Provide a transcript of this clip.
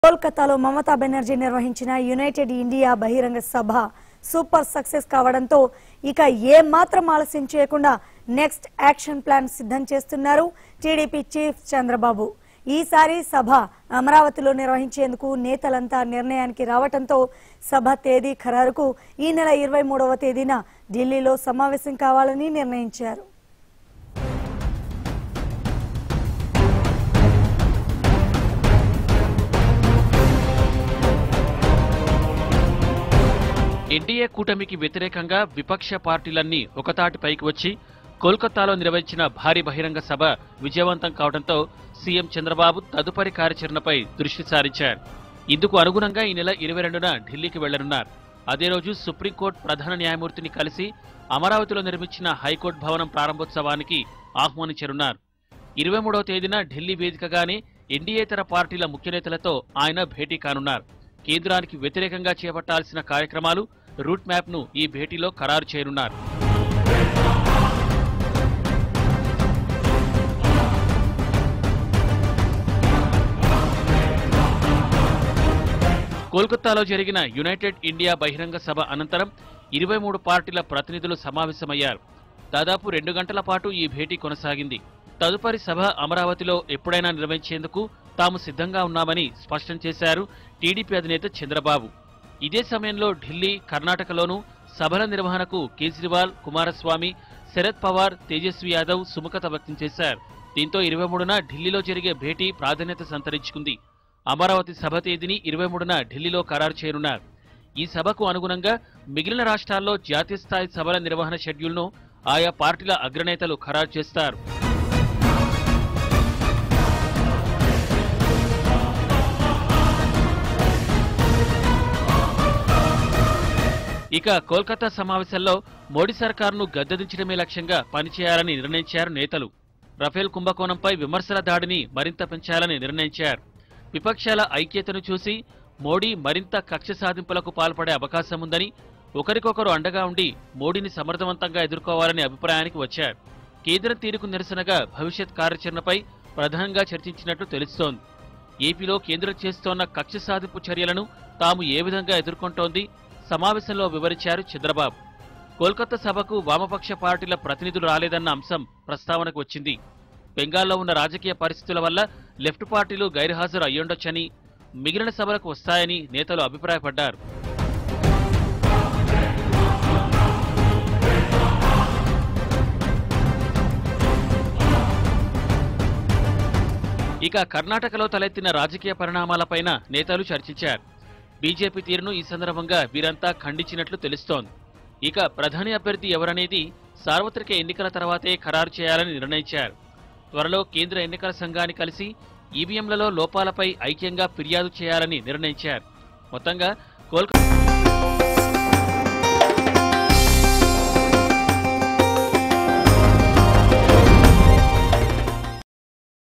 కోల్కతాలో మమతా బెనర్జీ నిర్వహించిన United India బహిరంగ సభ సూపర్ సక్సెస్ కావడంతో ఇక ఏ మాత్రం ఆలస్యం చేయకుండా నెక్స్ట్ యాక్షన్ ప్లాన్ సిద్ధం చేస్తున్నారు టీడీపీ చీఫ్ చంద్రబాబు ఈసారి సభ అమరావతిలో నిర్వహించేందుకు నేతలంతా నిర్ణయానికి రావడంతో సభ తేదీ ఖరారుకు ఈ నెల ఇరవై మూడవ తేదీన ఢిల్లీలో సమావేశం కావాలని నిర్ణయించారు ఎన్డీఏ కూటమికి వ్యతిరేకంగా విపక్ష పార్టీలన్నీ ఒకతాటిపైకి వచ్చి కోల్కతాలో నిర్వహించిన భారీ బహిరంగ సభ విజయవంతం కావడంతో సీఎం చంద్రబాబు తదుపరి కార్యాచరణపై దృష్టి సారించారు ఇందుకు అనుగుణంగా ఈ నెల ఇరవై రెండున ఢిల్లీకి వెళ్లనున్నారు అదే రోజు సుప్రీంకోర్టు ప్రధాన న్యాయమూర్తిని కలిసి అమరావతిలో నిర్మించిన హైకోర్టు భవనం ప్రారంభోత్సవానికి ఆహ్వానించనున్నారు ఇరవై మూడవ తేదీన ఢిల్లీ వేదికగానే ఎన్డీఏతర పార్టీల ముఖ్య నేతలతో ఆయన భేటీ కానున్నారు కేంద్రానికి వ్యతిరేకంగా చేపట్టాల్సిన కార్యక్రమాలు రూట్ మ్యాప్ ను ఈ భేటీలో ఖరారు చేయనున్నారు కోల్కతాలో జరిగిన యునైటెడ్ ఇండియా బహిరంగ సభ అనంతరం ఇరవై మూడు పార్టీల ప్రతినిధులు సమావేశమయ్యారు దాదాపు రెండు గంటల పాటు ఈ భేటీ కొనసాగింది తదుపరి సభ అమరావతిలో ఎప్పుడైనా నిర్వహించేందుకు తాము సిద్ధంగా ఉన్నామని స్పష్టం చేశారు టీడీపీ అధినేత చంద్రబాబు ఇదే సమయంలో ఢిల్లీ కర్ణాటకలోనూ సభల నిర్వహణకు కేజ్రీవాల్ కుమారస్వామి శరద్ పవార్ తేజస్వి యాదవ్ సుముఖత వ్యక్తం చేశారు దీంతో ఇరవై మూడున ఢిల్లీలో జరిగే భేటీ ప్రాధాన్యత సంతరించుకుంది అమరావతి సభ తేదీని ఇరవై మూడున ఢిల్లీలో ఖరారు చేయనున్నారు ఈ సభకు అనుగుణంగా మిగిలిన రాష్ట్రాల్లో జాతీయ స్థాయి సభల నిర్వహణ షెడ్యూల్ను ఆయా పార్టీల అగ్రనేతలు ఖరారు చేస్తారు ఇక కోల్కతా సమావేశంలో మోడీ సర్కారును గద్దెదించడమే లక్ష్యంగా పనిచేయాలని నిర్ణయించారు నేతలు రఫేల్ కుంభకోణంపై విమర్శల దాడిని మరింత పెంచాలని నిర్ణయించారు విపక్షాల ఐక్యతను చూసి మోడీ మరింత కక్ష సాధింపులకు పాల్పడే అవకాశం ఉందని ఒకరికొకరు అండగా ఉండి మోడీని సమర్థవంతంగా ఎదుర్కోవాలనే అభిప్రాయానికి వచ్చారు కేంద్రం తీరుకు నిరసనగా భవిష్యత్ కార్యాచరణపై ప్రధానంగా చర్చించినట్టు తెలుస్తోంది ఏపీలో కేంద్రం చేస్తోన్న కక్ష సాధింపు చర్యలను తాము ఏ విధంగా ఎదుర్కొంటోంది సమావేశంలో వివరించారు చంద్రబాబు కోల్కతా సభకు వామపక్ష పార్టీల ప్రతినిధులు రాలేదన్న అంశం ప్రస్తావనకు వచ్చింది బెంగాల్లో ఉన్న రాజకీయ పరిస్థితుల వల్ల లెఫ్ట్ పార్టీలు గైర్హాజరు అయ్యుండొచ్చని మిగిలిన సభలకు వస్తాయని నేతలు అభిప్రాయపడ్డారు ఇక కర్ణాటకలో తలెత్తిన రాజకీయ పరిణామాలపైన నేతలు చర్చించారు బీజేపీ తీరును ఈ సందర్భంగా వీరంతా ఖండించినట్లు తెలుస్తోంది ఇక ప్రధాని అభ్యర్థి ఎవరనేది సార్వత్రిక ఎన్నికల తర్వాతే ఖరారు చేయాలని నిర్ణయించారు త్వరలో కేంద్ర ఎన్నికల సంఘాన్ని కలిసి ఈవీఎంలలో లోపాలపై ఐక్యంగా ఫిర్యాదు చేయాలని నిర్ణయించారు మొత్తంగా